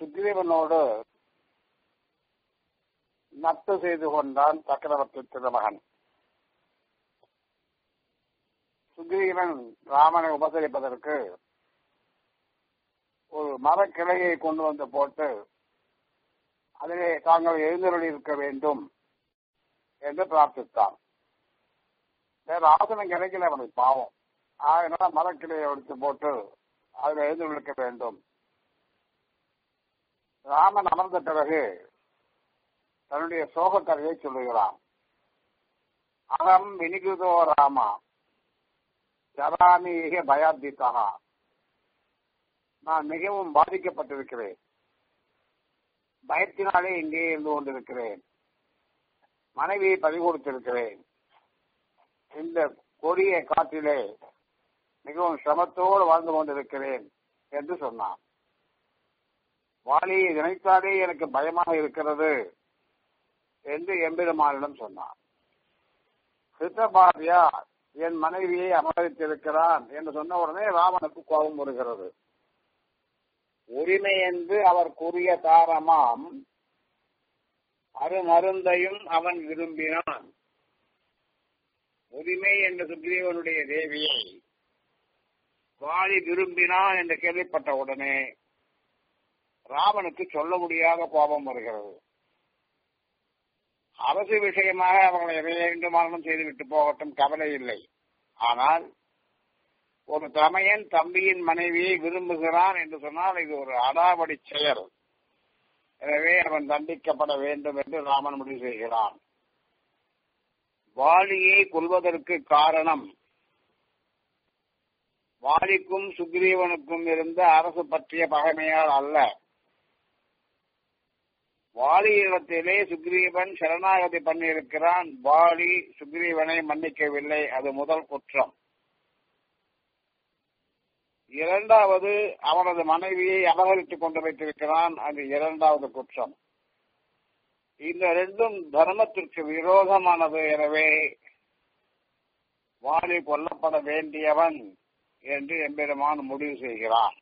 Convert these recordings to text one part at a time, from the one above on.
சுக்ரீவனோடு நட்பு செய்து கொண்டான் சக்கரவர்த்தி திருமகன் சுக்ரீவன் ராமனை உபசரிப்பதற்கு ஒரு மரக்கிளையை கொண்டு வந்து போட்டு அதிலே தாங்கள் எழுந்தருளி இருக்க வேண்டும் என்று பிரார்த்தித்தான் வேற ஆசனம் கிடைக்கல அவனுக்கு பாவம் அதனால மரக்கிளையை எடுத்து போட்டு அதில் எழுந்தருளிக்க வேண்டும் ராமன் அமர்ந்த பிறகு தன்னுடைய சோக கதையை சொல்லுகிறான் அகம் வினிகுதோ ராமா ஜராமீக பயாத்திதா நான் மிகவும் பாதிக்கப்பட்டிருக்கிறேன் பயத்தினாலே இங்கே இருந்து கொண்டிருக்கிறேன் மனைவியை பறிகொடுத்திருக்கிறேன் இந்த கொடிய காற்றிலே மிகவும் சிரமத்தோடு வாழ்ந்து கொண்டிருக்கிறேன் என்று சொன்னான் வாலியை நினைத்தாலே எனக்கு பயமாக இருக்கிறது என்று எம்பெருமானிடம் சொன்னான் கிருஷ்ணபாரியா என் மனைவியை அபகரித்திருக்கிறான் என்று சொன்ன உடனே ராவனுக்கு கோபம் வருகிறது உரிமை என்று அவர் கூறிய தாரமாம் அருமருந்தையும் அவன் விரும்பினான் உரிமை என்ற சுக்ரீவனுடைய தேவியை வாலி விரும்பினான் என்று கேள்விப்பட்ட உடனே ராவனுக்கு சொல்ல முடியாத கோபம் வருகிறது அரசு விஷயமாக அவர்களை எதை வேண்டுமானாலும் செய்துவிட்டு போகட்டும் கவலை இல்லை ஆனால் ஒரு தமையன் தம்பியின் மனைவியை விரும்புகிறான் என்று சொன்னால் இது ஒரு அடாவடி செயல் எனவே அவன் தண்டிக்கப்பட வேண்டும் என்று ராமன் முடிவு செய்கிறான் வாலியை கொள்வதற்கு காரணம் வாலிக்கும் சுக்ரீவனுக்கும் இருந்த அரசு பற்றிய பகைமையால் அல்ல வாலியிடத்திலே சுக்ரீவன் சரணாகதி பண்ணியிருக்கிறான் வாலி சுக்ரீவனை மன்னிக்கவில்லை அது முதல் குற்றம் இரண்டாவது அவனது மனைவியை அபகரித்துக் கொண்டு வைத்திருக்கிறான் அது இரண்டாவது குற்றம் இந்த ரெண்டும் தர்மத்திற்கு விரோதமானது எனவே வாலி கொல்லப்பட வேண்டியவன் என்று எம்பெருமான் முடிவு செய்கிறான்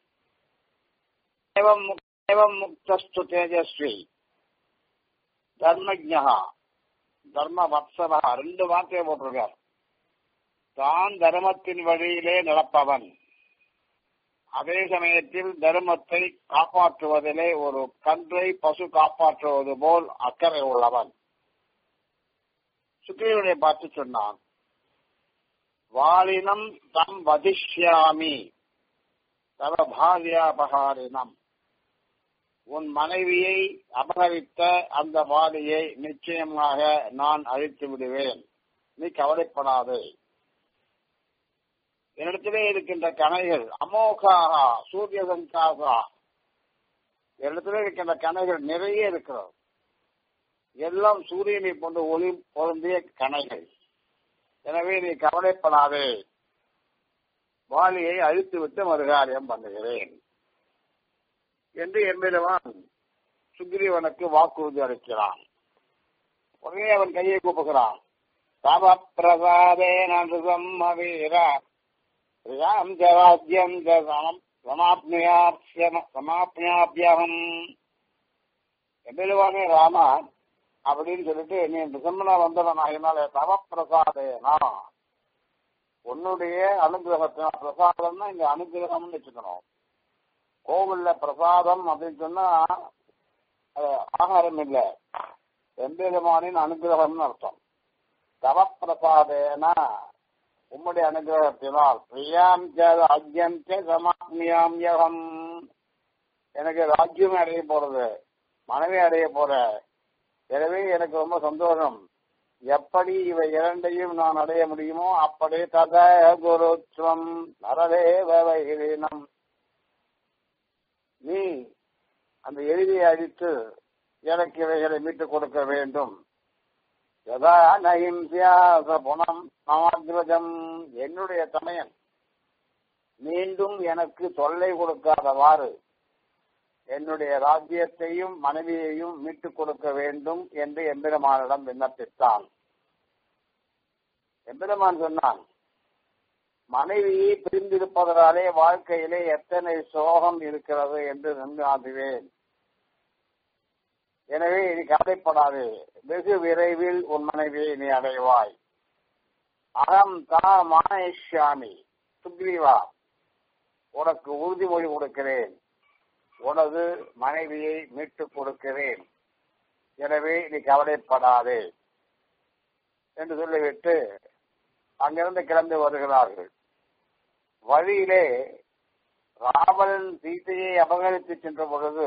ஏவம் முக்தஸ்து தேஜஸ்வி தர்மஜா தர்ம வத்சவா ரெண்டு வார்த்தையை போட்டிருக்கார் தான் தர்மத்தின் வழியிலே நடப்பவன் அதே சமயத்தில் தர்மத்தை காப்பாற்றுவதிலே ஒரு கன்றை பசு காப்பாற்றுவது போல் அக்கறை உள்ளவன் சுக்ரீவனை பார்த்து சொன்னான் வாலினம் தம் வதிஷ்யாமி தவ பாரியாபகாரினம் உன் மனைவியை அபகரித்த அந்த வாலியை நிச்சயமாக நான் அழித்து விடுவேன் நீ கவலைப்படாதே என்னிடத்திலே இருக்கின்ற கணைகள் அமோகாகா சூரிய சங்காகா என்னிடத்திலே இருக்கின்ற கணைகள் நிறைய இருக்கிறது எல்லாம் சூரியனை போன்ற ஒளி பொருந்திய கணைகள் எனவே நீ கவலைப்படாதே வாலியை அழித்து விட்டு மறுகாரியம் பண்ணுகிறேன் என்று எம்பெருமான் சுக்ரீவனுக்கு வாக்குறுதி அளிக்கிறான் உடனே அவன் கையை கூப்புகிறான் தவ பிரசாதே நம் வீரா பிரியாம் ஜராஜ்யம் சமாப்னியாபியம் எம்பெருவானே ராமா அப்படின்னு சொல்லிட்டு நீ நிசம்மனா வந்தவன் ஆகினால தவ பிரசாதேனா உன்னுடைய அனுகிரகத்தினா பிரசாதம்னா இங்க அனுகிரகம்னு வச்சுக்கணும் கோவில்ல பிரசாதம் அப்படின்னு சொன்னா அது ஆகாரம் இல்ல எம்பெருமானின் அனுகிரகம்னு அர்த்தம் தவ பிரசாதேனா உம்முடைய அனுகிரகத்தினால் பிரியாம் ராஜ்யம் சமாத்மியாம் யகம் எனக்கு ராஜ்யம் அடைய போறது மனைவி அடைய போற எனவே எனக்கு ரொம்ப சந்தோஷம் எப்படி இவை இரண்டையும் நான் அடைய முடியுமோ அப்படி தத குருத்வம் நரதேவகிரீனம் நீ அந்த எளிதியை அழித்து எனக்கு இவைகளை மீட்டுக் கொடுக்க வேண்டும் யதா நகிம்சியாச புனம் மமாகிரஜம் என்னுடைய தமையன் மீண்டும் எனக்கு தொல்லை கொடுக்காதவாறு என்னுடைய ராஜ்யத்தையும் மனைவியையும் மீட்டுக் கொடுக்க வேண்டும் என்று எம்பெருமானிடம் விண்ணப்பித்தான் எம்பெருமான் சொன்னான் மனைவியை பிரிந்திருப்பதனாலே வாழ்க்கையிலே எத்தனை சோகம் இருக்கிறது என்று நன்கு ஆகுவேன் எனவே நீ கவலைப்படாதே வெகு விரைவில் உன் மனைவியை நீ அடைவாய் அகம் தா மாயஷாமி சுக்ரீவா உனக்கு உறுதிமொழி கொடுக்கிறேன் உனது மனைவியை மீட்டுக் கொடுக்கிறேன் எனவே நீ கவலைப்படாதே என்று சொல்லிவிட்டு அங்கிருந்து கிளம்பி வருகிறார்கள் வழியிலே ராவணன் சீதையை அபகரித்து சென்ற பொழுது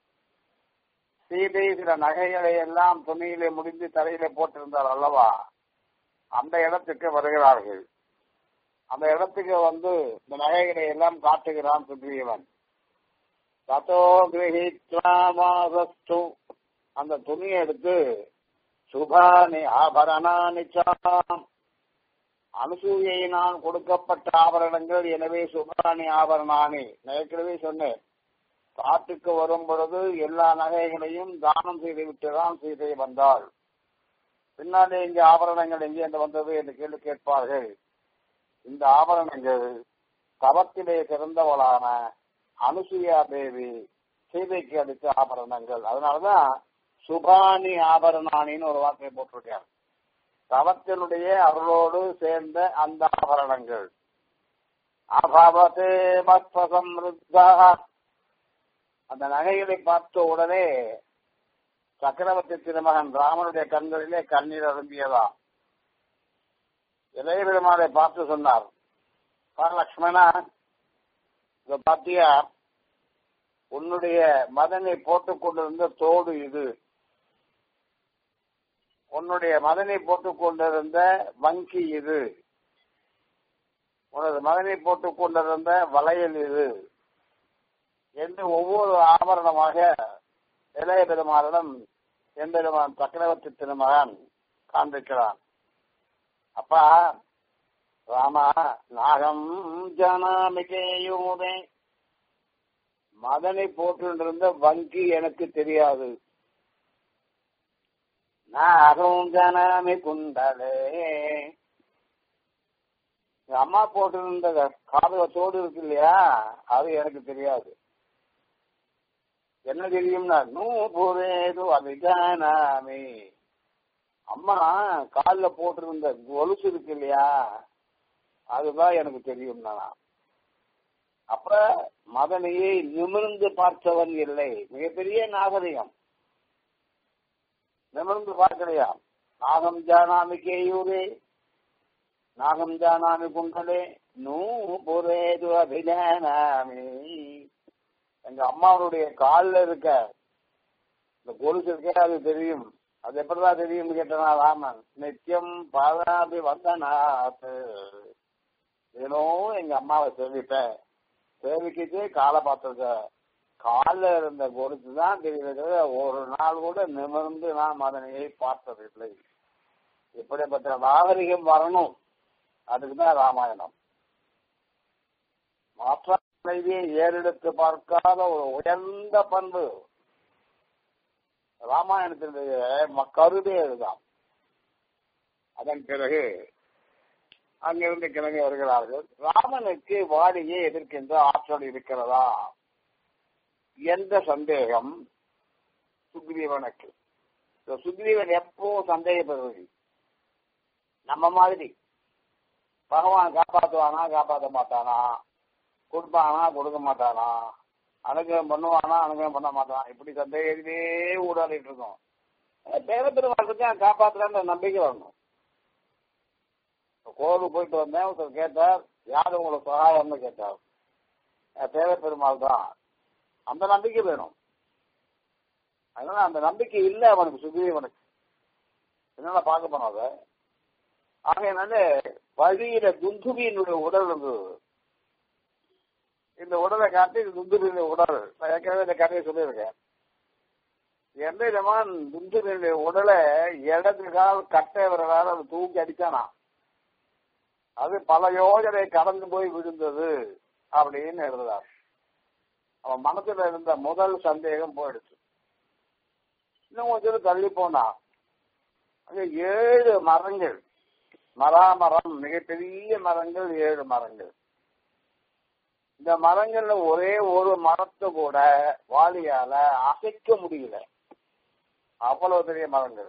சீதை சில நகைகளை எல்லாம் துணியிலே முடிந்து தலையிலே போட்டிருந்தார் அல்லவா அந்த இடத்துக்கு வருகிறார்கள் அந்த இடத்துக்கு வந்து இந்த நகைகளை எல்லாம் காட்டுகிறான் சுக்ரீவன் தத்தோ கிரகித்வாமாசஸ்து அந்த துணியை எடுத்து சுபானி ஆபரணானி சாம் அனுசூயை நான் கொடுக்கப்பட்ட ஆபரணங்கள் எனவே சுபானி ஆபரணானி நான் ஏற்கனவே சொன்னேன் காட்டுக்கு வரும் பொழுது எல்லா நகைகளையும் தானம் செய்து விட்டுதான் சீதை வந்தாள் பின்னாடி இங்கே ஆபரணங்கள் எங்கே என்று வந்தது என்று கேள்வி கேட்பார்கள் இந்த ஆபரணங்கள் தவத்திலே சிறந்தவளான அனுசுயா தேவி சீதைக்கு அளித்த ஆபரணங்கள் அதனாலதான் சுபானி ஆபரணானின்னு ஒரு வார்த்தையை போட்டிருக்கார் தவத்தினுடைய அருளோடு சேர்ந்த அந்த ஆபரணங்கள் அபவதே மத்வசம்ருத்தா அந்த நகைகளை பார்த்த உடனே சக்கரவர்த்தி திருமகன் ராமனுடைய கண்களிலே கண்ணீர் அரும்பியதா இளைய பெருமாளை பார்த்து சொன்னார் லக்ஷ்மணா இத பாத்தியா உன்னுடைய மதனை போட்டுக் கொண்டிருந்த தோடு இது உன்னுடைய மதனை போட்டுக் கொண்டிருந்த வங்கி இது உனது மதனை போட்டுக் கொண்டிருந்த வளையல் இது என்று ஒவ்வொரு ஆபரணமாக இளைய பெருமானிடம் எம்பெருமான் சக்கரவர்த்தி திருமகன் காண்பிக்கிறான் அப்பா ராமா நாகம் ஜனாமிகேயூதே மதனை போட்டிருந்த வங்கி எனக்கு தெரியாது நாகம் ஜனாமி குண்டலே அம்மா போட்டிருந்த காதகத்தோடு இருக்கு இல்லையா அது எனக்கு தெரியாது என்ன தெரியும்னா நூ போதேது அபிஜானாமி அம்மா காலில் போட்டிருந்த கொலுசு இருக்கு இல்லையா அதுதான் எனக்கு தெரியும் நான் அப்ப மதனையை நிமிர்ந்து பார்த்தவன் இல்லை மிகப்பெரிய நாகரிகம் நிமிர்ந்து பார்க்கலையா நாகம் ஜானாமி கேயூரே நாகம் ஜானாமி குண்டலே நூ புரேது அபிஜானாமி எங்க அம்மாவுடைய காலில் இருக்க இந்த கொலுசு இருக்கே அது தெரியும் அது எப்படிதான் தெரியும் கேட்டனா ராமன் நித்தியம் பாதாபி வந்தனாத்து தினம் எங்க அம்மாவை சேவிப்பேன் சேவிக்கிட்டு காலை பார்த்துருக்க காலில் இருந்த கொலுசு தான் தெரியுது ஒரு நாள் கூட நிமிர்ந்து நான் மதனையை பார்த்ததில்லை இப்படிப்பட்ட நாகரிகம் வரணும் அதுக்கு தான் ராமாயணம் மாற்ற மனைவியை ஏறெடுத்து பார்க்காத ஒரு உயர்ந்த பண்பு ராமாயணத்தினுடைய கருதே அதுதான் அதன் பிறகு அங்கிருந்து கிளம்பி வருகிறார்கள் ராமனுக்கு வாடியை எதிர்க்கின்ற ஆற்றல் இருக்கிறதா எந்த சந்தேகம் சுக்ரீவனுக்கு சுக்ரீவன் எப்போ சந்தேகப்படுவது நம்ம மாதிரி பகவான் காப்பாற்றுவானா காப்பாற்ற மாட்டானா கொடுப்பானா கொடுக்க மாட்டானா அனுகிரகம் பண்ணுவானா அனுகிரகம் பண்ண மாட்டான் இப்படி சந்தேகத்திலே ஊடாடிட்டு இருக்கோம் தேவப்பெருமாளுக்கு காப்பாத்துறான்ற நம்பிக்கை வரணும் கோவிலுக்கு போயிட்டு வந்தேன் ஒருத்தர் கேட்டார் யார் உங்களுக்கு சகாயம்னு கேட்டார் தேவப்பெருமாள் தான் அந்த நம்பிக்கை வேணும் அதனால அந்த நம்பிக்கை இல்லை அவனுக்கு சுக்ரீவனுக்கு என்னால பார்க்க போனோம் அதை ஆகையினால வழியில துந்துபியினுடைய உடல் இருந்தது இந்த உடலை காட்டி இது துந்துபியினுடைய உடல் நான் ஏற்கனவே இந்த கதையை சொல்லியிருக்கேன் எந்த விதமான துந்துபியினுடைய உடலை இடது கால் கட்டை விரலால் அது தூக்கி அடிச்சானா அது பல யோஜனை கடந்து போய் விழுந்தது அப்படின்னு எழுதுறார் அவன் மனசுல இருந்த முதல் சந்தேகம் போயிடுச்சு இன்னும் கொஞ்சம் தள்ளி போனா அங்க ஏழு மரங்கள் மராமரம் மிகப்பெரிய மரங்கள் ஏழு மரங்கள் இந்த மரங்கள்ல ஒரே ஒரு மரத்தை கூட வாலியால அசைக்க முடியல அவ்வளவு பெரிய மரங்கள்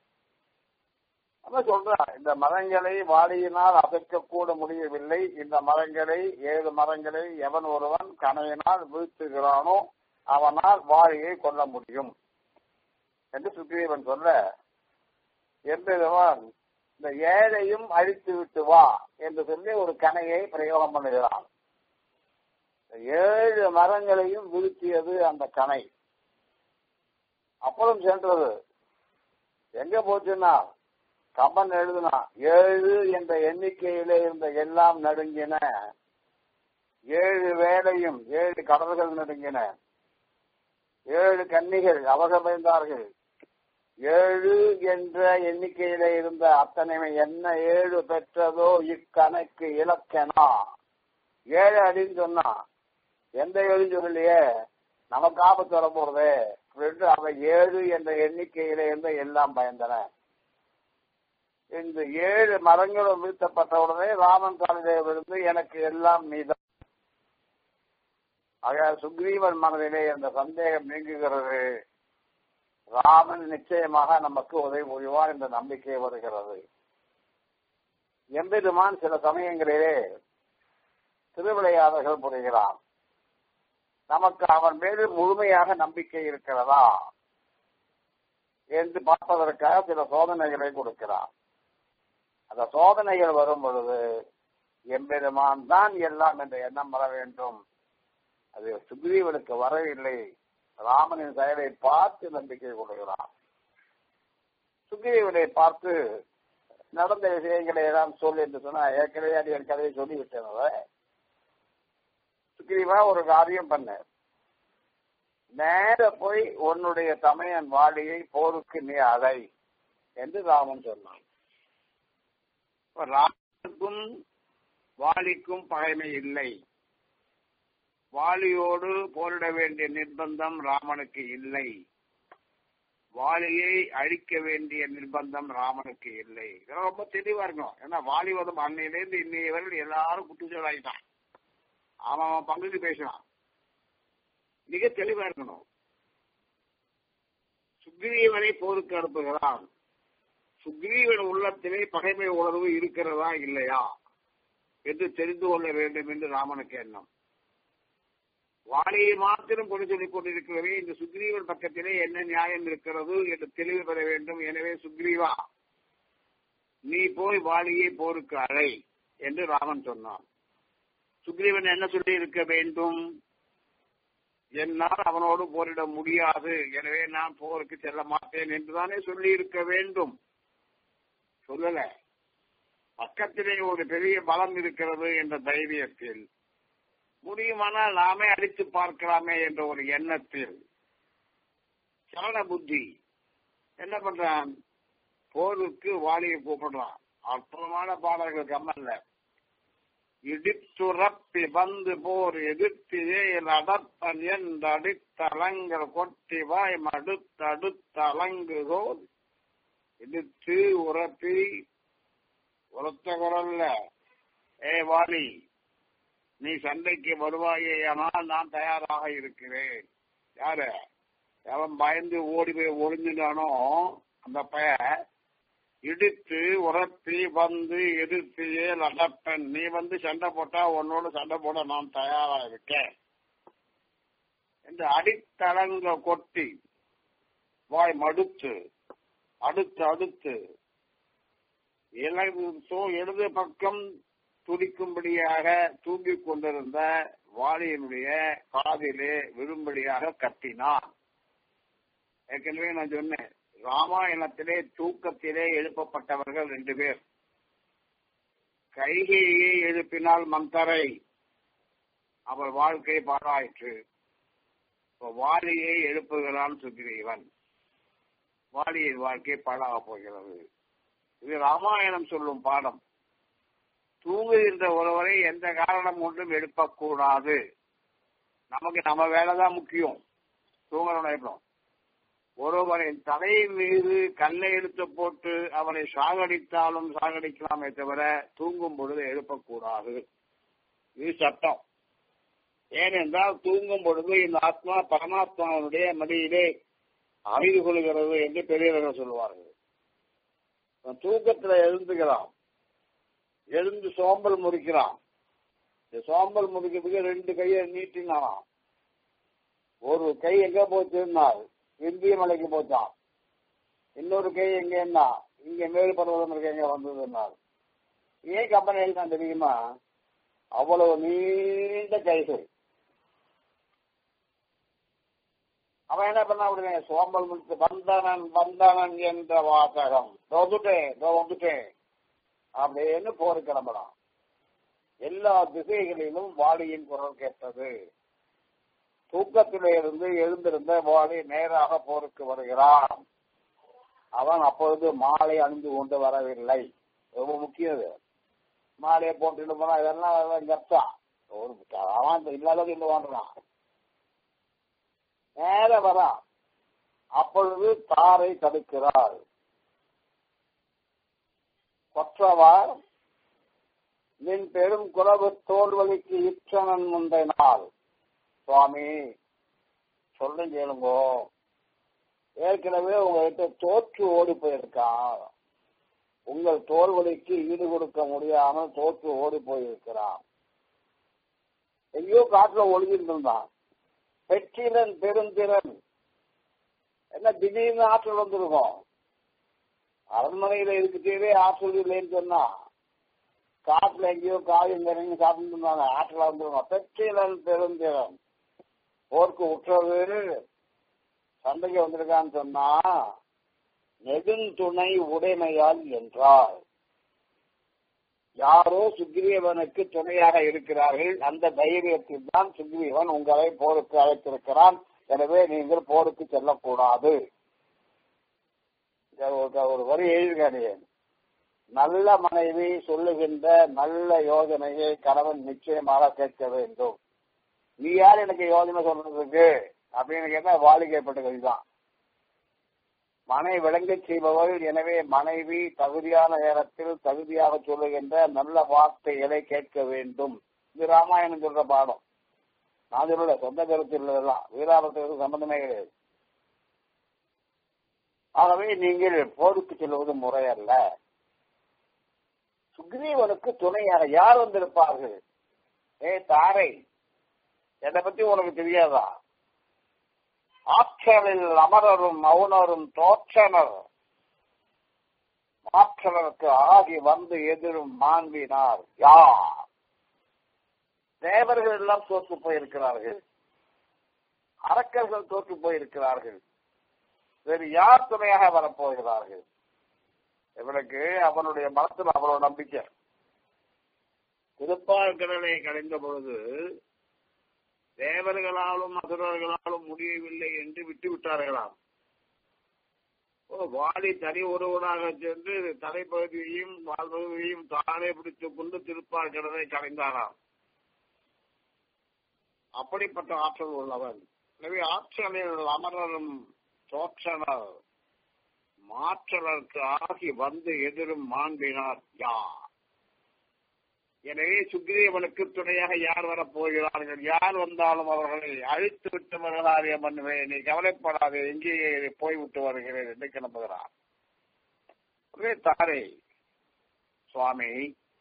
நம்ம சொல்றான் இந்த மரங்களை வாளியினால் அசைக்க கூட முடியவில்லை இந்த மரங்களை ஏழு மரங்களை எவன் ஒருவன் கனையினால் வீழ்த்துகிறானோ அவனால் வாழியை கொல்ல முடியும் என்று சுக்ரீவன் சொல்ல என்பதுவான் இந்த ஏழையும் அழித்து விட்டு வா என்று சொல்லி ஒரு கணையை பிரயோகம் பண்ணுகிறான் ஏழு மரங்களையும் வீழ்த்தியது அந்த கணை அப்புறம் சென்றது எங்க போச்சுன்னா கம்பன் எழுதுனா ஏழு என்ற எண்ணிக்கையிலே இருந்த எல்லாம் நடுங்கின ஏழு வேலையும் ஏழு கடல்கள் நடுங்கின ஏழு கன்னிகள் அவசமைந்தார்கள் ஏழு என்ற எண்ணிக்கையில இருந்த அத்தனை என்ன ஏழு பெற்றதோ இக்கணக்கு இலக்கணா ஏழு அப்படின்னு சொன்னா எந்த ஏழுன்னு சொல்லலையே நமக்கு ஆபத்து வர போறது அப்படின்னு அவன் ஏழு என்ற எண்ணிக்கையில இருந்த எல்லாம் பயந்தன இந்த ஏழு மரங்களும் வீழ்த்தப்பட்ட உடனே ராமன் காலிலே விழுந்து எனக்கு எல்லாம் நீதான் ஆக சுக்ரீவன் மனதிலே அந்த சந்தேகம் நீங்குகிறது ராமன் நிச்சயமாக நமக்கு உதவி புரிவார் என்ற நம்பிக்கை வருகிறது எம்பெருமான் சில சமயங்களிலே திருவிளையாடல்கள் புரிகிறான் நமக்கு அவன் மீது முழுமையாக நம்பிக்கை இருக்கிறதா என்று பார்ப்பதற்காக சில சோதனைகளை கொடுக்கிறான் அந்த சோதனைகள் வரும் பொழுது எம்பெருமான் தான் எல்லாம் என்ற எண்ணம் வர வேண்டும் அது சுக்ரீவனுக்கு வரவில்லை ராமனின் செயலை பார்த்து நம்பிக்கை கொள்கிறான் சுக்ரீவனை பார்த்து நடந்த விஷயங்களை எல்லாம் சொல் என்று சொன்னா ஏற்கனவே அது என் கதையை சொல்லிவிட்டேன் சுக்ரீவா ஒரு காரியம் பண்ண நேர போய் உன்னுடைய தமையன் வாளியை போருக்கு நீ அடை என்று ராமன் சொன்னான் ராமனுக்கும் வாலிக்கும் பகைமை இல்லை வாலியோடு போரிட வேண்டிய நிர்பந்தம் ராமனுக்கு இல்லை வாலியை அழிக்க வேண்டிய நிர்பந்தம் ராமனுக்கு இல்லை இதெல்லாம் ரொம்ப தெளிவா இருக்கணும் ஏன்னா வாலிவதம் அன்னையிலேருந்து இன்னைய வரையில் எல்லாரும் குற்றச்சாட்டாயிட்டான் அவன் அவன் பங்குக்கு பேசுறான் மிக தெளிவா இருக்கணும் சுக்ரீவனை போருக்கு அனுப்புகிறான் சுக்ரீவன் உள்ளத்திலே பகைமை உணர்வு இருக்கிறதா இல்லையா என்று தெரிந்து கொள்ள வேண்டும் என்று ராமனுக்கு எண்ணம் வாலியை மாத்திரம் கொண்டு சொல்லிக் கொண்டிருக்கிறவே இந்த சுக்ரீவன் பக்கத்திலே என்ன நியாயம் இருக்கிறது என்று தெளிவு பெற வேண்டும் எனவே சுக்ரீவா நீ போய் வாலியை போருக்கு அழை என்று ராமன் சொன்னான் சுக்ரீவன் என்ன சொல்லி இருக்க வேண்டும் என்னால் அவனோடு போரிட முடியாது எனவே நான் போருக்கு செல்ல மாட்டேன் என்றுதானே சொல்லி இருக்க வேண்டும் சொல்லல பக்கத்திலே ஒரு பெரிய பலம் இருக்கிறது என்ற தைரியத்தில் முடியுமானால் நாமே அடித்து பார்க்கலாமே என்ற ஒரு எண்ணத்தில் சரண புத்தி என்ன பண்றான் போருக்கு வாலியை கூப்பிடுறான் அற்புதமான பாடல்கள் கம்மல்ல இடித்துறப்பி வந்து போர் எதிர்த்தியே அடப்பன் என்றடித்தலங்கள் கொட்டி வாய் மடுத்தடுத்தலங்குகோல் இடித்து உரப்பி உரத்த குரல்ல ஏ வாலி நீ சண்டைக்கு வருவாயே ஆனால் நான் தயாராக இருக்கிறேன் யாரு அவன் பயந்து ஓடி போய் ஒளிஞ்சிட்டானோ அந்த பய இடித்து உரப்பி வந்து எதிர்த்தியே நடப்பன் நீ வந்து சண்டை போட்டா உன்னோட சண்டை போட நான் தயாரா இருக்கேன் என்று அடித்தளங்க கொட்டி வாய் மடுத்து அடுத்து அடுத்து இடது பக்கம் துடிக்கும்படியாக தூங்கிக் கொண்டிருந்த வாலியினுடைய காதிலே விழும்படியாக கத்தினான் ஏற்கனவே நான் சொன்னேன் ராமாயணத்திலே தூக்கத்திலே எழுப்பப்பட்டவர்கள் ரெண்டு பேர் கைகையை எழுப்பினால் மந்தரை அவர் வாழ்க்கை பாழாயிற்று வாலியை எழுப்புகிறான் சுக்ரீவன் வாலியின் வாழ்க்கை பாழாக போகிறது இது ராமாயணம் சொல்லும் பாடம் தூங்குகின்ற ஒருவரை எந்த காரணம் கொண்டும் எழுப்பக்கூடாது நமக்கு நம்ம வேலைதான் முக்கியம் தூங்கணும் ஒருவரின் தலையின் மீது கல்லை எடுத்து போட்டு அவரை சாகடித்தாலும் சாகடிக்கலாமே தவிர தூங்கும் பொழுது எழுப்பக்கூடாது இது சட்டம் ஏனென்றால் தூங்கும் பொழுது இந்த ஆத்மா பரமாத்மாவுடைய மடியிலே அறிந்து கொள்கிறது என்று பெரியவர்கள் சொல்லுவார்கள் தூக்கத்துல எழுந்துக்கிறான் எழுந்து சோம்பல் முறிக்கிறான் இந்த சோம்பல் முறிக்கிறதுக்கு ரெண்டு கையை நீட்டினான் ஒரு கை எங்க போச்சுன்னார் இந்திய மலைக்கு போச்சான் இன்னொரு கை எங்கன்னா இங்க மேல் பருவதம் இருக்க எங்க வந்ததுன்னார் ஏன் கம்பெனி எழுதான் தெரியுமா அவ்வளவு நீண்ட கைகள் அவன் என்ன பண்ண அப்படிங்க சோம்பல் முடிச்சு வந்தனன் வந்தனன் என்ற வாசகம் வந்துட்டேன் வந்துட்டேன் அப்படின்னு போர் கிளம்பலாம் எல்லா திசைகளிலும் வாலியின் குரல் கேட்டது தூக்கத்திலே இருந்து எழுந்திருந்த வாலி நேராக போருக்கு வருகிறான் அவன் அப்பொழுது மாலை அணிந்து கொண்டு வரவில்லை ரொம்ப முக்கியம் மாலையை போட்டுட்டு போனா இதெல்லாம் கப்தா ஒரு அவன் இல்லாத இன்னும் வாண்டுறான் நேர வரான் அப்பொழுது தாரை தடுக்கிறாள் கொற்றவார் நின் பெரும் குறவு தோல்வழிக்கு இற்றனன் முந்தை நாள் சுவாமி சொல்ல கேளுங்கோ ஏற்கனவே உங்ககிட்ட தோற்று ஓடி போயிருக்கான் உங்கள் தோல்வழிக்கு ஈடு கொடுக்க முடியாமல் தோற்று ஓடி போயிருக்கிறான் எங்கேயோ காட்டுல ஒழுங்கிட்டு இருந்தான் பெற்றிலன் பெருந்திறன் என்ன திடீர்னு ஆற்றல் வந்திருக்கும் அரண்மனையில இருக்குதே ஆற்றல் இல்லைன்னு சொன்னா காட்டுல எங்கேயோ காயும் கரையும் சாப்பிட்டு இருந்தாங்க ஆற்றல் வந்துருக்கும் பெற்றிலன் பெருந்திறன் போருக்கு உற்றது சண்டைக்கு வந்திருக்கான்னு சொன்னா நெடுந்துணை உடைமையால் என்றார் யாரோ சுக்ரீவனுக்கு துணையாக இருக்கிறார்கள் அந்த தைரியத்தில் தான் சுக்ரீவன் உங்களை போருக்கு அழைத்திருக்கிறான் எனவே நீங்கள் போருக்கு செல்லக்கூடாது ஒரு வரி எழுதுகிறேன் நல்ல மனைவி சொல்லுகின்ற நல்ல யோஜனையை கணவன் நிச்சயமாக கேட்க வேண்டும் நீ யார் எனக்கு யோஜனை சொல்றதுக்கு அப்படின்னு கேட்டா வாலிகைப்பட்ட கவிதான் மனை விளங்க செய்பவள் எனவே மனைவி தகுதியான நேரத்தில் தகுதியாக சொல்லுகின்ற நல்ல வார்த்தைகளை கேட்க வேண்டும் இது ராமாயணம் சொல்ற பாடம் நான் சொல்லல சொந்த கருத்து இல்லதெல்லாம் வீராபத்துக்கு சம்பந்தமே கிடையாது ஆகவே நீங்கள் போருக்கு செல்வது முறையல்ல சுக்ரீவனுக்கு துணையாக யார் வந்திருப்பார்கள் ஏ தாரை என்னை பத்தி உனக்கு தெரியாதா ஆற்றலில் அமரரும் மௌனரும் தோற்றனர் மாற்றலருக்கு ஆகி வந்து எதிரும் மாண்பினார் யார் தேவர்கள் எல்லாம் தோற்று போயிருக்கிறார்கள் அரக்கர்கள் தோற்று போயிருக்கிறார்கள் வேறு யார் துணையாக வரப்போகிறார்கள் இவனுக்கு அவனுடைய மனத்தில் அவ்வளவு நம்பிக்கை திருப்பால் கடலை கடைந்த பொழுது தேவர்களாலும் அசுரர்களாலும் முடியவில்லை என்று விட்டு விட்டார்களாம் ஓ வாலி தனி ஒருவனாக சென்று தலைப்பகுதியையும் வாழ்பகுதியையும் தானே பிடித்துக் கொண்டு திருப்பால் கடலை கடைந்தாராம் அப்படிப்பட்ட ஆற்றல் உள்ளவன் எனவே ஆற்றலில் அமரரும் தோற்றனர் மாற்றலருக்கு ஆகி வந்து எதிரும் மாண்பினார் யார் எனவே சுக்ரீவனுக்கு துணையாக யார் வரப்போகிறார்கள் யார் வந்தாலும் அவர்களை அழித்து விட்டு வருகிறாரே பண்ணுவேன் நீ கவலைப்படாதே எங்கே போய்விட்டு வருகிறேன் என்று கிளம்புகிறார் ஒரே தாரே சுவாமி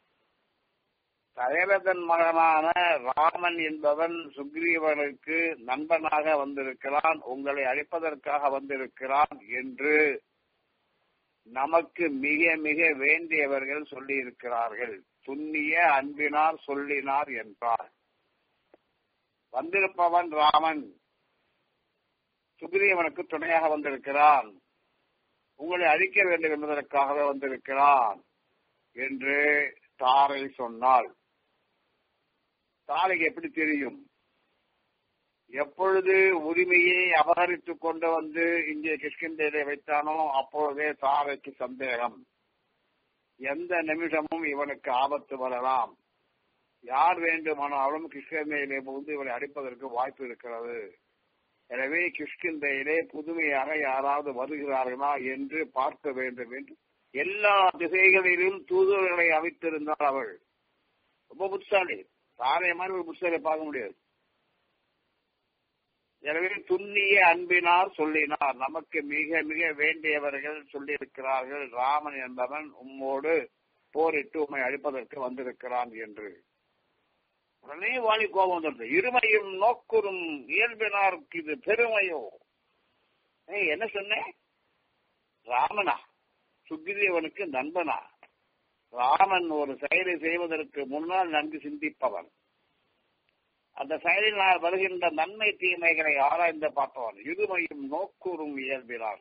தயரதன் மகனான ராமன் என்பவன் சுக்ரீவனுக்கு நண்பனாக வந்திருக்கிறான் உங்களை அழைப்பதற்காக வந்திருக்கிறான் என்று நமக்கு மிக மிக வேண்டியவர்கள் சொல்லி இருக்கிறார்கள் துண்ணிய அன்பினார் சொல்லினார் என்றார் வந்திருப்பவன் ராமன் சுக்ரீவனுக்கு துணையாக வந்திருக்கிறான் உங்களை அழிக்க வேண்டும் என்பதற்காகவே வந்திருக்கிறான் என்று தாரை சொன்னாள் தாரைக்கு எப்படி தெரியும் எப்பொழுது உரிமையை அபகரித்துக் கொண்டு வந்து இங்கே கிஷ்கிந்தையிலே வைத்தானோ அப்பொழுதே தாரைக்கு சந்தேகம் எந்த நிமிஷமும் இவனுக்கு ஆபத்து வரலாம் யார் வேண்டுமானாலும் கிஷ்கிந்தையிலே புகுந்து இவனை அடிப்பதற்கு வாய்ப்பு இருக்கிறது எனவே கிஷ்கிந்தையிலே புதுமையாக யாராவது வருகிறார்களா என்று பார்க்க வேண்டும் என்று எல்லா திசைகளிலும் தூதுவர்களை அமைத்திருந்தார் அவள் ரொம்ப புத்திசாலி தாரை மாதிரி ஒரு புத்திசாலியை பார்க்க முடியாது எனவே துண்ணிய அன்பினார் சொல்லினார் நமக்கு மிக மிக வேண்டியவர்கள் சொல்லியிருக்கிறார்கள் ராமன் என்பவன் உம்மோடு போரிட்டு உம்மை அழிப்பதற்கு வந்திருக்கிறான் என்று உடனே வாலி கோபம் வந்துடுது இருமையும் நோக்குறும் இயல்பினாருக்கு இது பெருமையோ ஏய், என்ன சொன்னேன் ராமனா சுக்ரீவனுக்கு நண்பனா ராமன் ஒரு செயலை செய்வதற்கு முன்னால் நன்கு சிந்திப்பவன் அந்த செயலினால் வருகின்ற நன்மை தீமைகளை ஆராய்ந்து பார்த்தவன் இருமையும் நோக்கூறும் இயல்பினான்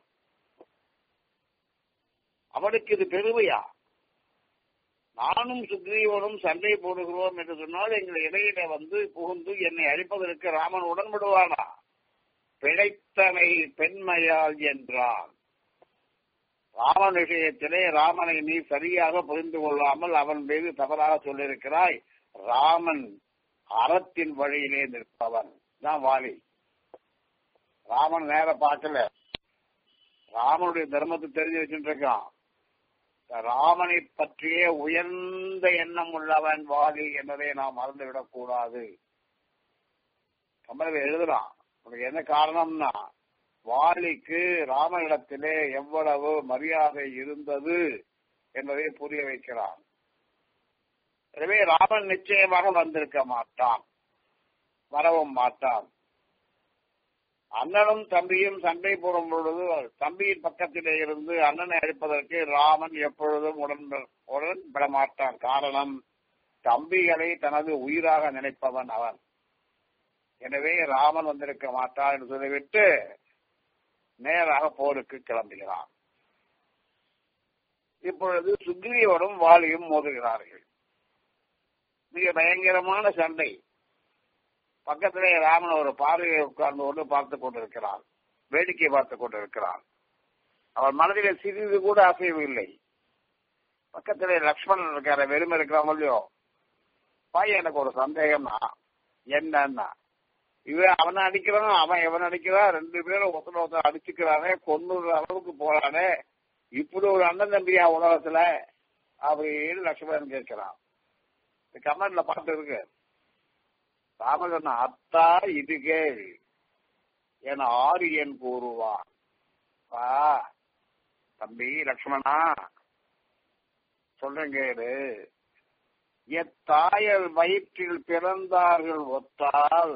அவனுக்கு இது பெருமையா நானும் சுக்ரீவனும் சண்டை போடுகிறோம் என்று சொன்னால் எங்கள் இடையில வந்து புகுந்து என்னை அழிப்பதற்கு ராமன் உடன்படுவானா பிழைத்தனை பெண்மையால் என்றான் ராமன் விஷயத்திலே ராமனை நீ சரியாக புரிந்து கொள்ளாமல் அவன் மீது தவறாக சொல்லியிருக்கிறாய் ராமன் அறத்தின் வழியிலே நிற்பவன் தான் வாலி ராமன் நேர பார்க்கல ராமனுடைய தர்மத்தை தெரிஞ்சு வச்சுட்டு இருக்கான் ராமனை பற்றிய உயர்ந்த எண்ணம் உள்ளவன் வாலி என்பதை நாம் மறந்துவிடக் கூடாது கமல எழுதுறான் உனக்கு என்ன காரணம்னா வாலிக்கு ராமனிடத்திலே எவ்வளவு மரியாதை இருந்தது என்பதை புரிய வைக்கிறான் எனவே ராமன் நிச்சயமாக வந்திருக்க மாட்டான் வரவும் மாட்டான் அண்ணனும் தம்பியும் சண்டை போடும் பொழுது தம்பியின் பக்கத்திலே இருந்து அண்ணனை அழிப்பதற்கு ராமன் எப்பொழுதும் உடன் உடன்பட மாட்டான் காரணம் தம்பிகளை தனது உயிராக நினைப்பவன் அவன் எனவே ராமன் வந்திருக்க மாட்டான் என்று சொல்லிவிட்டு நேராக போருக்கு கிளம்புகிறான் இப்பொழுது சுக்ரீவனும் வாலியும் மோதுகிறார்கள் மிக பயங்கரமான சண்டை பக்கத்திலே ராமன் ஒரு பார்வையை உட்கார்ந்து கொண்டு பார்த்து கொண்டிருக்கிறான் வேடிக்கை பார்த்து கொண்டிருக்கிறான் அவன் மனதிலே சிறிது கூட அசைவு இல்லை பக்கத்திலே லக்ஷ்மணன் இருக்கார வெறுமை இருக்கிறான் இல்லையோ பாய் எனக்கு ஒரு சந்தேகம்னா என்னன்னா இவன் அவனை அடிக்கிறான் அவன் எவன் அடிக்கிறான் ரெண்டு பேரும் ஒருத்தர் ஒருத்தர் அடிச்சுக்கிறானே கொன்னுற அளவுக்கு போறானே இப்படி ஒரு அண்ணன் தம்பியா உலகத்துல அப்படின்னு லட்சுமணன் கேட்கிறான் இந்த கமெண்ட்ல பாட்டு இருக்கு ராமன் அத்தா இது கேள் என ஆரியன் கூறுவான் பா தம்பி லக்ஷ்மணா சொல்றேன் கேளு எத்தாயல் வயிற்றில் பிறந்தார்கள் ஒத்தால்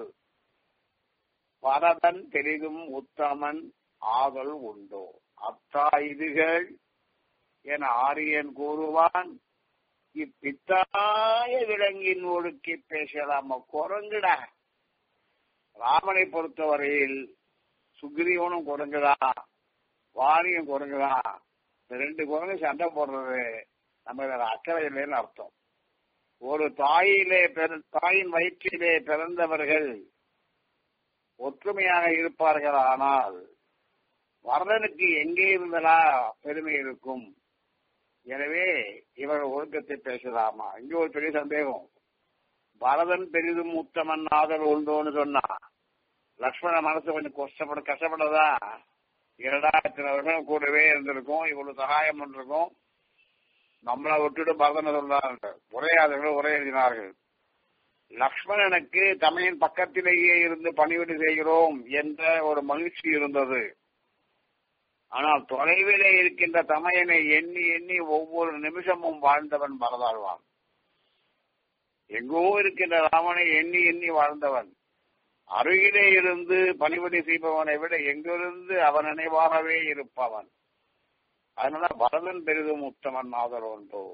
பரதன் பெரிதும் உத்தமன் ஆதல் உண்டோ அத்தா இதுகள் என ஆரியன் கூறுவான் இப்பித்தாய விலங்கின் ஒழுக்கி பேசலாம குரங்குடா ராமனை பொறுத்தவரையில் சுக்ரீவனும் குரங்குதான் வாணியும் குரங்குதான் இந்த ரெண்டு குரங்கு சண்டை போடுறது நம்ம இதுல அக்கறை இல்லைன்னு அர்த்தம் ஒரு தாயிலே பிற தாயின் வயிற்றிலே பிறந்தவர்கள் ஒற்றுமையாக இருப்பார்கள் ஆனால் வரதனுக்கு எங்கே இருந்தலா பெருமை இருக்கும் எனவே இவர்கள் ஒழுக்கத்தை பேசலாமா இங்க ஒரு பெரிய சந்தேகம் பரதன் பெரிதும் உத்தமன் ஆதரவு உண்டோன்னு சொன்னா லக்ஷ்மண மனசு கொஞ்சம் கஷ்டப்பட கஷ்டப்படதா இரண்டாயிரத்தி வருஷம் கூடவே இருந்திருக்கும் இவ்வளவு சகாயம் பண்ணிருக்கும் நம்மளை விட்டுட்டு பரதனை சொல்றாங்க உரையாதவர்கள் உரை எழுதினார்கள் லக்ஷ்மணனுக்கு தமையின் பக்கத்திலேயே இருந்து பணிவிடு செய்கிறோம் என்ற ஒரு மகிழ்ச்சி இருந்தது ஆனால் தொலைவிலே இருக்கின்ற தமையனை எண்ணி எண்ணி ஒவ்வொரு நிமிஷமும் வாழ்ந்தவன் பரதாழ்வான் எங்கோ இருக்கின்ற ராமனை எண்ணி எண்ணி வாழ்ந்தவன் அருகிலே இருந்து பணிபடி செய்பவனை விட எங்கிருந்து அவன் நினைவாகவே இருப்பவன் அதனால பரதன் பெரிதும் உத்தமன் ஆதரவுண்டோ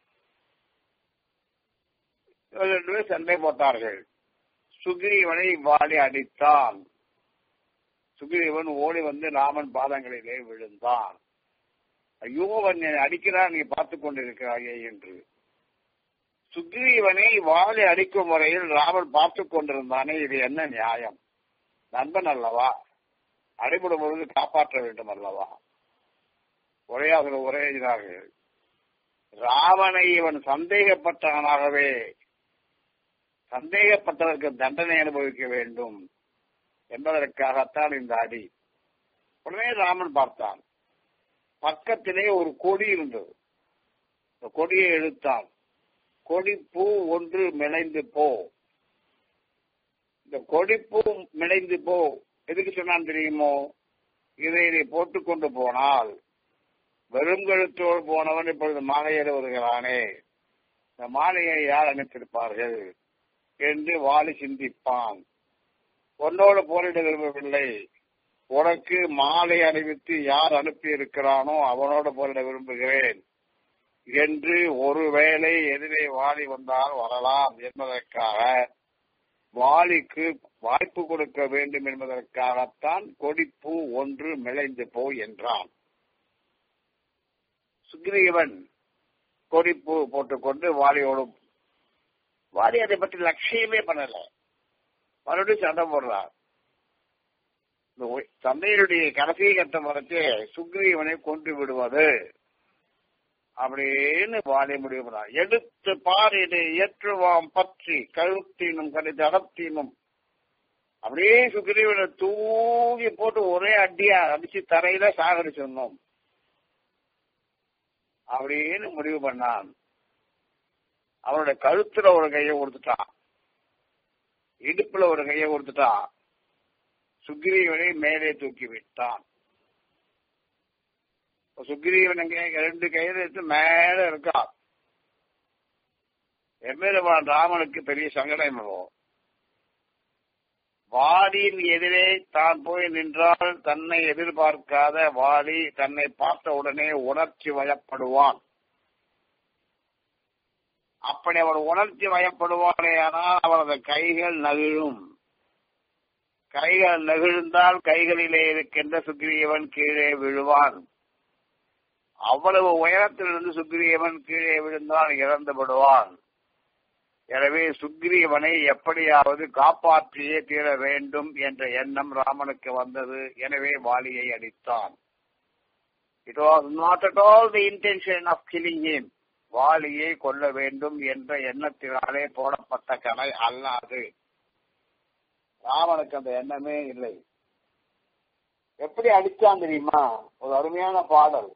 ரெண்டு பேர் சண்டை போட்டார்கள் சுக்ரீவனை வாலி அடித்தான் சுக்ரீவன் ஓடி வந்து ராமன் பாதங்களிலே விழுந்தான் ஐயோ அவன் என்னை அடிக்கிறான் நீ பார்த்து கொண்டிருக்கிறாயே என்று சுக்ரீவனை வாலி அடிக்கும் முறையில் ராமன் பார்த்து கொண்டிருந்தானே இது என்ன நியாயம் நண்பன் அல்லவா அடிபடும் பொழுது காப்பாற்ற வேண்டும் அல்லவா உரையாக உரையினார்கள் ராவனை இவன் சந்தேகப்பட்டவனாகவே சந்தேகப்பட்டதற்கு தண்டனை அனுபவிக்க வேண்டும் என்பதற்காகத்தான் இந்த அடி உடனே ராமன் பார்த்தான் பக்கத்திலே ஒரு கொடி இருந்தது இந்த கொடியை இழுத்தான் கொடிப்பூ ஒன்று மிளைந்து போ இந்த கொடிப்பூ மிளைந்து போ எதுக்கு சொன்னான் தெரியுமோ இதை நீ போட்டுக்கொண்டு போனால் வெறும் கழுத்தோடு போனவன் இப்பொழுது மாலையேற வருகிறானே இந்த மாலையை யார் அனுப்பியிருப்பார்கள் என்று வாலி சிந்திப்பான் உன்னோடு போரிட விரும்பவில்லை உனக்கு மாலை அணிவித்து யார் அனுப்பி இருக்கிறானோ அவனோடு போரிட விரும்புகிறேன் என்று ஒருவேளை எதிரே வாலி வந்தால் வரலாம் என்பதற்காக வாலிக்கு வாய்ப்பு கொடுக்க வேண்டும் என்பதற்காகத்தான் கொடிப்பூ ஒன்று மிளைந்து போய் என்றான் சுக்ரீவன் கொடிப்பூ போட்டுக்கொண்டு வாலியோடு வாலி அதை பற்றி லட்சியமே பண்ணல மறுபடியும் சண்டை போடுறார் இந்த தந்தையருடைய கடைசி கட்டம் வரைச்சு சுக்ரீவனை கொண்டு விடுவது அப்படின்னு வாலி முடிவு பண்ணார் எடுத்து பாரிடு ஏற்றுவாம் பற்றி கழுத்தினும் கடித அடத்தினும் அப்படியே சுக்ரீவனை தூக்கி போட்டு ஒரே அடியா அடிச்சு தரையில சாகடிச்சிடணும் அப்படின்னு முடிவு பண்ணான் அவனுடைய கழுத்துல ஒரு கையை கொடுத்துட்டான் இடுப்புல ஒரு கையை கொடுத்துட்டான் சுக்ரீவனை மேலே தூக்கி விட்டான் சுக்ரீவன் ரெண்டு கையில எடுத்து மேல இருக்கான் எம்பெருமான் ராமனுக்கு பெரிய சங்கடம் வரும் வாலியின் எதிரே தான் போய் நின்றால் தன்னை எதிர்பார்க்காத வாலி தன்னை பார்த்த உடனே உணர்ச்சி வயப்படுவான் அப்படி அவர் உணர்ச்சி வயப்படுவானே ஆனால் அவரது கைகள் நகிழும் கைகள் நெகிழ்ந்தால் கைகளிலே இருக்கின்ற சுக்ரீவன் கீழே விழுவான் அவ்வளவு உயரத்திலிருந்து சுக்ரீவன் கீழே விழுந்தால் இறந்து விடுவான் எனவே சுக்ரீவனை எப்படியாவது காப்பாற்றியே தீர வேண்டும் என்ற எண்ணம் ராமனுக்கு வந்தது எனவே வாலியை அடித்தான் it was not at all the intention of killing him வாலியை கொல்ல வேண்டும் என்ற எண்ணத்தினாலே போடப்பட்ட கலை அல்லாது ராமனுக்கு அந்த எண்ணமே இல்லை எப்படி அடிச்சான் தெரியுமா ஒரு அருமையான பாடல்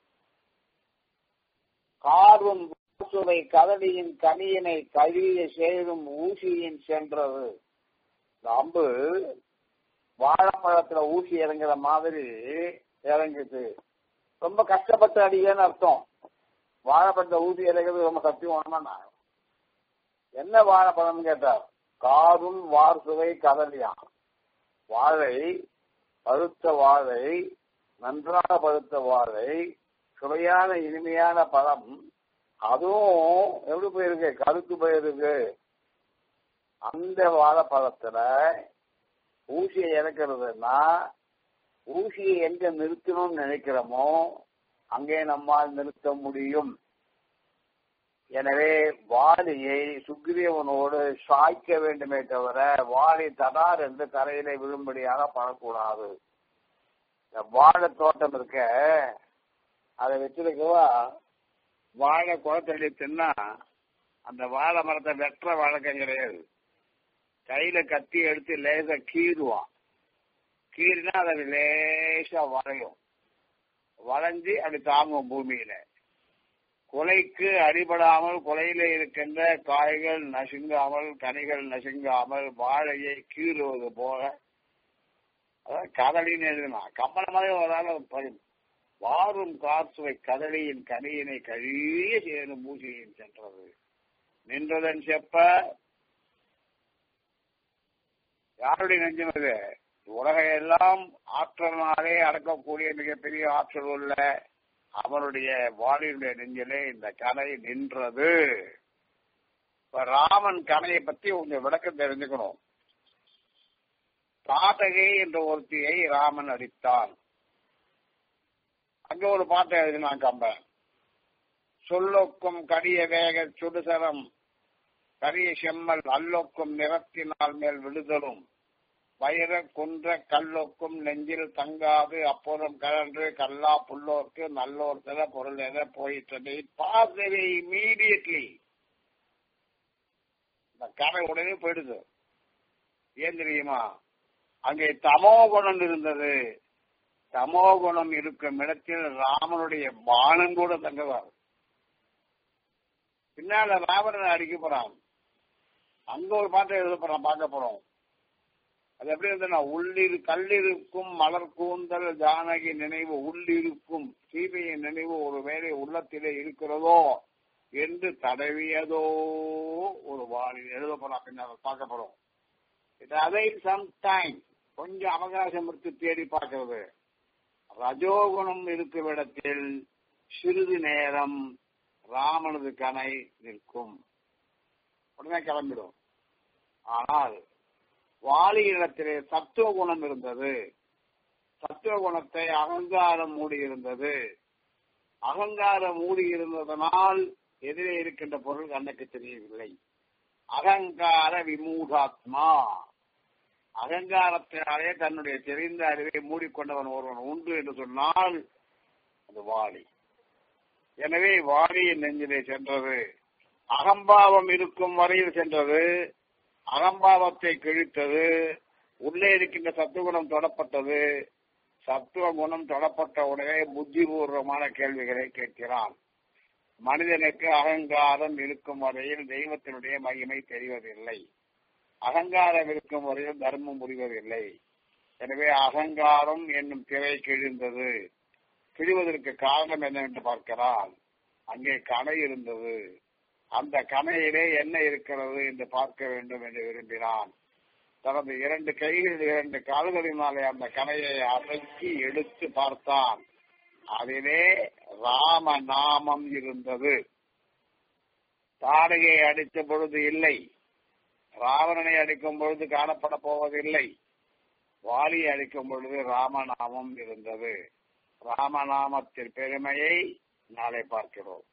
கார்வன் சுவை கதலியின் கனியினை கழிய சேரும் ஊசியின் சென்றது இந்த அம்பு வாழைப்பழத்துல ஊசி இறங்குற மாதிரி இறங்குது ரொம்ப கஷ்டப்பட்டு அடிக்கன்னு அர்த்தம் வாழைப்பழத்தை ஊசி இறங்குறது ரொம்ப சத்தியம் என்ன வாழைப்பழம் கேட்டார் காரும் வார் சுவை கதலியான் வாழை பழுத்த வாழை நன்றாக பழுத்த வாழை சுவையான இனிமையான பழம் அதுவும் எப்படி போயிருக்கு கருத்து போயிருக்கு அந்த வாழைப்பழத்துல ஊசியை இறக்குறதுன்னா ஊசியை எங்க நிறுத்தணும்னு நினைக்கிறோமோ அங்கே நம்மால் நிறுத்த முடியும் எனவே வாலியை சுக்ரீவனோடு சாய்க்க வேண்டுமே தவிர வாலி தடார் என்று கரையிலே விழும்படியாக படக்கூடாது இந்த வாழை தோட்டம் இருக்க அதை வச்சிருக்கவா வாழை குளத்தடி தின்னா அந்த வாழை மரத்தை வெட்டுற வழக்கம் கிடையாது கையில கத்தி எடுத்து லேசா கீறுவான் கீறினா அதை லேசா வளையும் வளைஞ்சு அப்படி தாங்கும் பூமியில கொலைக்கு அடிபடாமல் கொலையில இருக்கின்ற காய்கள் நசுங்காமல் கனிகள் நசுங்காமல் வாழையை கீறுவது போல அதாவது கதலின்னு எழுதினா கம்மல மாதிரி ஒரு வாரும் காசுவை கதலியின் கனியினை கழிய சேரும் பூசியின் சென்றது நின்றதன் செப்ப யாருடைய நெஞ்சம் அது உலகை எல்லாம் ஆற்றலினாலே அடக்கக்கூடிய மிகப்பெரிய ஆற்றல் உள்ள அவனுடைய வாலினுடைய நெஞ்சிலே இந்த கலை நின்றது இப்ப ராமன் கலையை பத்தி கொஞ்சம் விளக்கம் தெரிஞ்சுக்கணும் தாதகை என்ற ஒருத்தியை ராமன் அடித்தான் அங்க ஒரு பாட்டை எழுதினான் கம்பன் சொல்லொக்கும் கடிய வேக சுடுசரம் கரிய செம்மல் அல்லொக்கும் நிறத்தினால் மேல் விழுதலும் வயிற குன்ற கல்லொக்கும் நெஞ்சில் தங்காது அப்புறம் கலன்று கல்லா புல்லோர்க்கு நல்லோர் சில பொருள் என போயிட்டது பாஸ் இமீடியட்லி இந்த கரை உடனே போயிடுது ஏன் தெரியுமா அங்கே தமோ குணம் இருந்தது தமோ குணம் இருக்கும் இடத்தில் ராமனுடைய பானம் கூட தங்குவார் பின்னால ராவணனை அடிக்க போறான் அங்க ஒரு பாட்டை எழுத போறான் பார்க்க போறோம் அது எப்படி இருந்ததுன்னா உள்ளிரு கல்லிருக்கும் மலர் கூந்தல் ஜானகி நினைவு உள்ளிருக்கும் சீதையின் நினைவு ஒருவேளை உள்ளத்திலே இருக்கிறதோ என்று தடவியதோ ஒரு வாரி எழுத போறோம் பின்னர் பார்க்க போறோம் அதை சம் டைம் கொஞ்சம் அவகாசம் எடுத்து தேடி பார்க்கிறது ரஜோகுணம் இருக்கும் இடத்தில் சிறிது நேரம் ராமனது கனை நிற்கும் உடனே கிளம்பிடும் ஆனால் வாலி இடத்திலே சத்துவ குணம் இருந்தது சத்துவ குணத்தை அகங்காரம் மூடி இருந்தது அகங்காரம் மூடி இருந்ததனால் எதிரே இருக்கின்ற பொருள் கண்ணுக்கு தெரியவில்லை அகங்கார விமூடாத்மா அகங்காரத்தினாலே தன்னுடைய தெரிந்த அறிவை மூடிக்கொண்டவன் ஒருவன் உண்டு என்று சொன்னால் அது வாலி எனவே வாலியின் நெஞ்சிலே சென்றது அகம்பாவம் இருக்கும் வரையில் சென்றது அகம்பாவத்தை கிழித்தது உள்ளே இருக்கின்ற சத்துவகுணம் தொடப்பட்டது சத்துவ குணம் தொடப்பட்ட உடனே புத்திபூர்வமான கேள்விகளை கேட்கிறான் மனிதனுக்கு அகங்காரம் இருக்கும் வரையில் தெய்வத்தினுடைய மகிமை தெரிவதில்லை அகங்காரம் இருக்கும் வரையில் தர்மம் முடிவதில்லை எனவே அகங்காரம் என்னும் திரை கிழிந்தது கிழிவதற்கு காரணம் என்னவென்று பார்க்கிறான் அங்கே கணை இருந்தது அந்த கணையிலே என்ன இருக்கிறது என்று பார்க்க வேண்டும் என்று விரும்பினான் தனது இரண்டு கைகள் இரண்டு கால்களினாலே அந்த கணையை அடக்கி எடுத்து பார்த்தான் அதிலே ராம நாமம் இருந்தது தாடகையை அடித்த பொழுது இல்லை ராவணனை அடிக்கும் பொழுது காணப்பட போவதில்லை வாலியை அடிக்கும் பொழுது ராமநாமம் இருந்தது ராமநாமத்தின் பெருமையை நாளை பார்க்கிறோம்